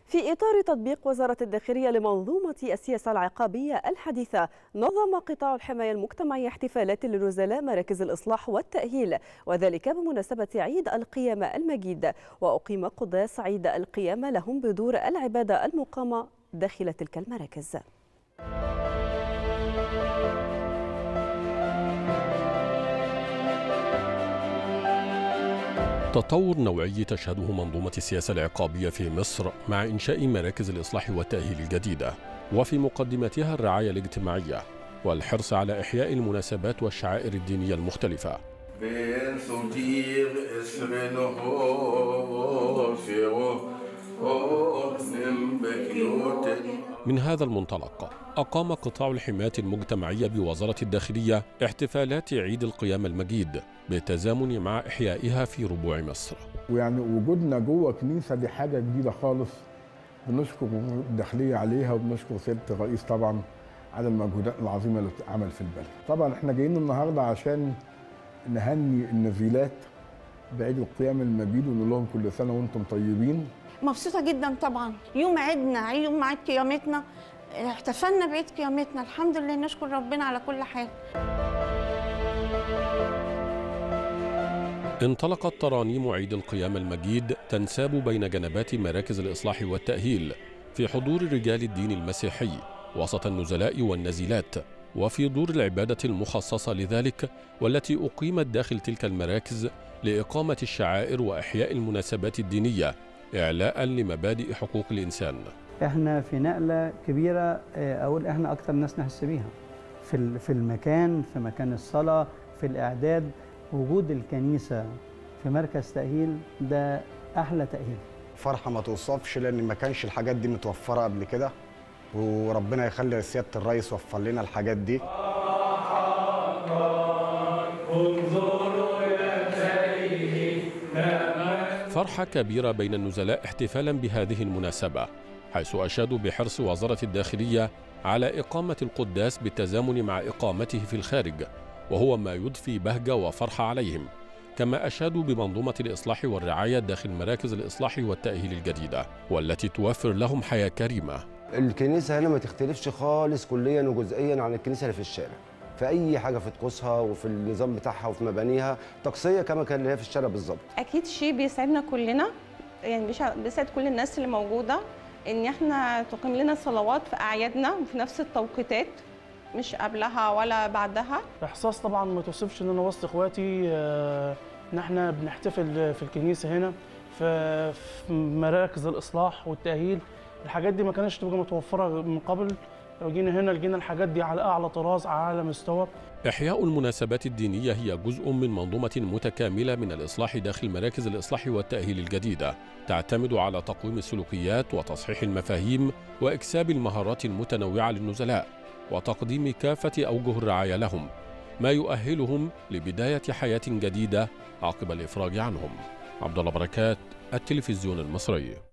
في إطار تطبيق وزارة الداخلية لمنظومة السياسة العقابية الحديثة نظم قطاع الحماية المجتمعية احتفالات لنزلاء مراكز الإصلاح والتأهيل وذلك بمناسبة عيد القيامة المجيد وأقيم قداس عيد القيامة لهم بدور العبادة المقامة داخل تلك المراكز تطور نوعي تشهده منظومة السياسة العقابية في مصر مع إنشاء مراكز الإصلاح والتأهيل الجديدة وفي مقدمتها الرعاية الاجتماعية والحرص على إحياء المناسبات والشعائر الدينية المختلفة من هذا المنطلق أقام قطاع الحماية المجتمعية بوزارة الداخلية احتفالات عيد القيامة المجيد بالتزامن مع إحيائها في ربوع مصر ويعني وجودنا جوه كنيسة دي حاجة جديدة خالص بنشكر الداخلية عليها وبنشكر سيادة الرئيس طبعا على المجهودات العظيمة اللي بتتعمل في البلد طبعا احنا جايين النهاردة عشان نهني النزيلات بعيد القيامة المجيد ونقول لهم كل سنة وانتم طيبين مبسوطة جدا طبعا يوم عيدنا يوم عيد قيامتنا احتفلنا بعيد قيامتنا الحمد لله نشكر ربنا على كل حال انطلقت ترانيم عيد القيامة المجيد تنساب بين جنبات مراكز الإصلاح والتأهيل في حضور رجال الدين المسيحي وسط النزلاء والنزيلات وفي دور العبادة المخصصة لذلك والتي أقيمت داخل تلك المراكز لإقامة الشعائر وإحياء المناسبات الدينية إعلاء لمبادئ حقوق الإنسان احنا في نقلة كبيرة أقول احنا أكتر ناس نحس بيها في في المكان في مكان الصلاة في الإعداد وجود الكنيسة في مركز تأهيل ده أحلى تأهيل فرحة ما توصفش لأن ما كانش الحاجات دي متوفرة قبل كده وربنا يخلي سيادة الرئيس وفر لنا الحاجات دي فرحة كبيرة بين النزلاء احتفالا بهذه المناسبة حيث أشادوا بحرص وزارة الداخلية على إقامة القداس بالتزامن مع إقامته في الخارج وهو ما يضفي بهجة وفرحة عليهم كما أشادوا بمنظومة الإصلاح والرعاية داخل مراكز الإصلاح والتأهيل الجديدة والتي توفر لهم حياة كريمة الكنيسة هنا ما تختلفش خالص كليا وجزئيا عن الكنيسة اللي في الشارع في اي حاجه في طقوسها وفي النظام بتاعها وفي مبانيها طقسيه كما كان اللي هي في الشارع بالظبط اكيد شيء بيسعدنا كلنا يعني بيسعد كل الناس اللي موجوده ان احنا تقيم لنا صلوات في اعيادنا وفي نفس التوقيتات مش قبلها ولا بعدها احساس طبعا ما توصفش ان انا وسط اخواتي ان احنا بنحتفل في الكنيسه هنا في مراكز الاصلاح والتاهيل الحاجات دي ما كانتش تبقى متوفره من قبل لو جينا هنا لقينا الحاجات دي على اعلى طراز على اعلى مستوى إحياء المناسبات الدينية هي جزء من منظومة متكاملة من الإصلاح داخل مراكز الإصلاح والتأهيل الجديدة تعتمد على تقويم السلوكيات وتصحيح المفاهيم وإكساب المهارات المتنوعة للنزلاء وتقديم كافة أوجه الرعاية لهم ما يؤهلهم لبداية حياة جديدة عقب الإفراج عنهم عبد الله بركات التلفزيون المصري